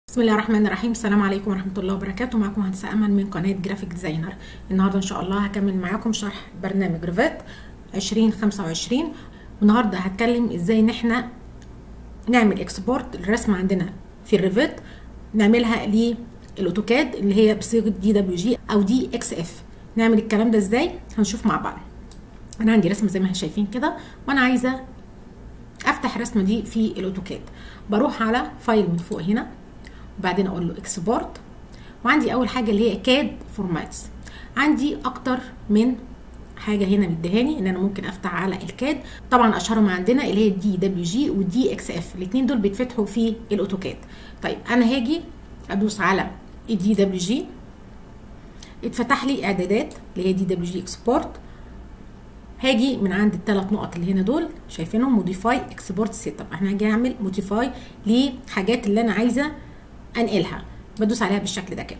بسم الله الرحمن الرحيم السلام عليكم ورحمه الله وبركاته معكم مهندسه امل من قناه جرافيك ديزاينر النهارده ان شاء الله هكمل معاكم شرح برنامج ريفات 2025 والنهارده هتكلم ازاي ان احنا نعمل اكسبورت الرسمه عندنا في الريفت نعملها للاوتوكاد اللي هي بصيغه دي دبليو جي او دي اكس اف نعمل الكلام ده ازاي هنشوف مع بعض انا عندي رسمه زي ما احنا شايفين كده وانا عايزه افتح الرسمه دي في الاوتوكاد بروح على فايل من فوق هنا وبعدين اقول له اكسبورت وعندي اول حاجه اللي هي كاد فورماتس عندي اكتر من حاجه هنا مديهاني ان انا ممكن افتح على الكاد طبعا اشهرهم عندنا اللي هي الدي دبليو جي والدي اكس اف الاثنين دول بيتفتحوا في الاوتوكاد طيب انا هاجي ادوس على الدي دبليو جي اتفتح لي اعدادات اللي هي دي دبليو جي اكسبورت هاجي من عند الثلاث نقط اللي هنا دول شايفينهم موديفاي اكسبورت سيت اب احنا هاجي اعمل موديفاي لحاجات اللي انا عايزه انقلها بدوس عليها بالشكل ده كده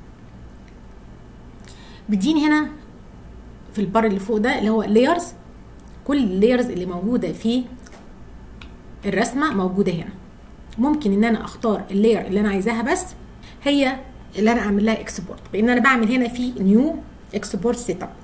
بيديني هنا في البار اللي فوق ده اللي هو لايرز كل اللايرز اللي موجوده في الرسمه موجوده هنا ممكن ان انا اختار اللاير اللي انا عايزاها بس هي اللي انا اعمل لها اكسبورت بان انا بعمل هنا في نيو اكسبورت سيت اب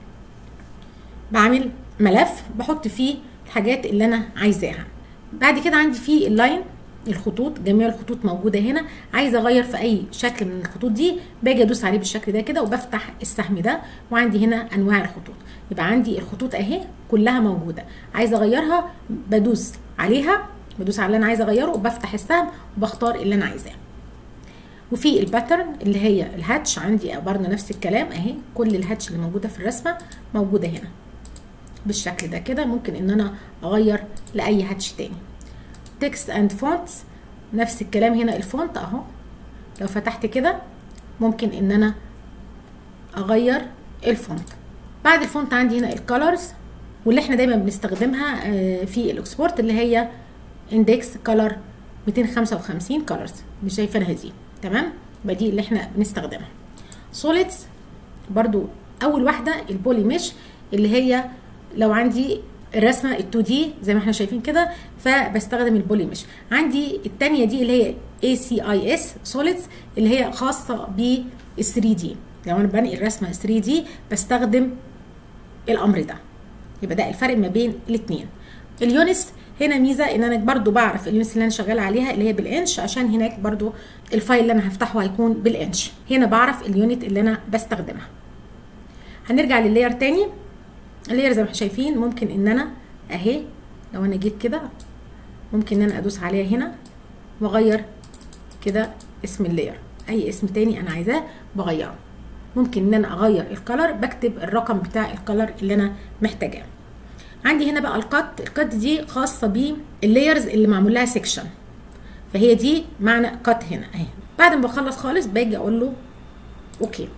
بعمل ملف بحط فيه الحاجات اللي انا عايزاها بعد كده عندي في اللاين الخطوط جميع الخطوط موجوده هنا عايزه اغير في اي شكل من الخطوط دي باجي ادوس عليه بالشكل ده كده وبفتح السهم ده وعندي هنا انواع الخطوط يبقى عندي الخطوط اهي كلها موجوده عايزه اغيرها بدوس عليها بدوس على اللي انا عايزه اغيره وبفتح السهم وبختار اللي انا عايزاه وفي الباترن اللي هي الهاتش عندي برضه نفس الكلام اهي كل الهاتش اللي موجوده في الرسمه موجوده هنا بالشكل ده كده ممكن ان انا اغير لاي هاتش تاني تكست اند فونتس نفس الكلام هنا الفونت اهو لو فتحت كده ممكن ان انا اغير الفونت بعد الفونت عندي هنا الكالرز واللي احنا دايما بنستخدمها في الاكسبورت اللي هي اندكس كلر 255 كالرز مش شايفينها دي تمام يبقى دي اللي احنا بنستخدمها سوليدز برضو اول واحده البولي مش اللي هي لو عندي الرسمه ال 2 دي زي ما احنا شايفين كده فبستخدم البولي مش عندي الثانيه دي اللي هي اي سي اي اس سوليدز اللي هي خاصه بال 3 دي لو انا بنقل الرسمه 3 دي بستخدم الامر ده يبقى ده الفرق ما بين الاثنين اليونس هنا ميزه ان انا برضو بعرف اليونس اللي انا شغاله عليها اللي هي بالانش عشان هناك برضو الفايل اللي انا هفتحه هيكون بالانش هنا بعرف اليونت اللي انا بستخدمها هنرجع لللاير تاني اللاير زي ما احنا شايفين ممكن ان انا اهي لو انا جيت كده ممكن ان انا ادوس عليها هنا واغير كده اسم اللاير اي اسم تاني انا عايزاه بغيره ممكن ان انا اغير الكلر بكتب الرقم بتاع الكلر اللي انا محتاجاه عندي هنا بقى القط القط دي خاصه باللايرز اللي معمول لها سيكشن فهي دي معنى قط هنا اهي بعد ما بخلص خالص باجي اقول له اوكي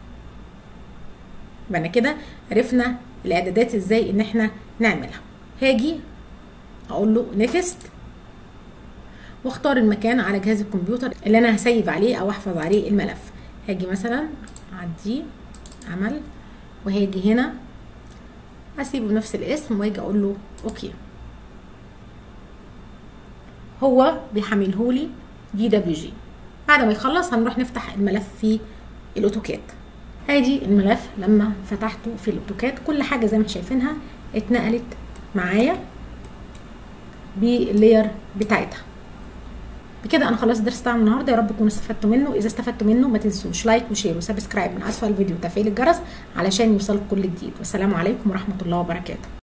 يبقى كده عرفنا الاعدادات ازاي ان احنا نعملها هاجي اقول له نيكست واختار المكان على جهاز الكمبيوتر اللي انا هسيب عليه او احفظ عليه الملف هاجي مثلا اعديه عمل وهاجي هنا اسيبه بنفس الاسم واجي اقول له اوكي هو بيحملهولي دي دبليو جي بعد ما يخلص هنروح نفتح الملف في الاوتوكاد ادي الملف لما فتحته في الاوتوكاد كل حاجه زي ما شايفينها اتنقلت معايا باللاير بتاعتها بكده انا خلصت درس بتاع النهارده يا رب تكونوا استفدتوا منه اذا استفدتوا منه ما تنسوش لايك وشير وسبسكرايب من اسفل الفيديو وتفعيل الجرس علشان يوصلك كل جديد والسلام عليكم ورحمه الله وبركاته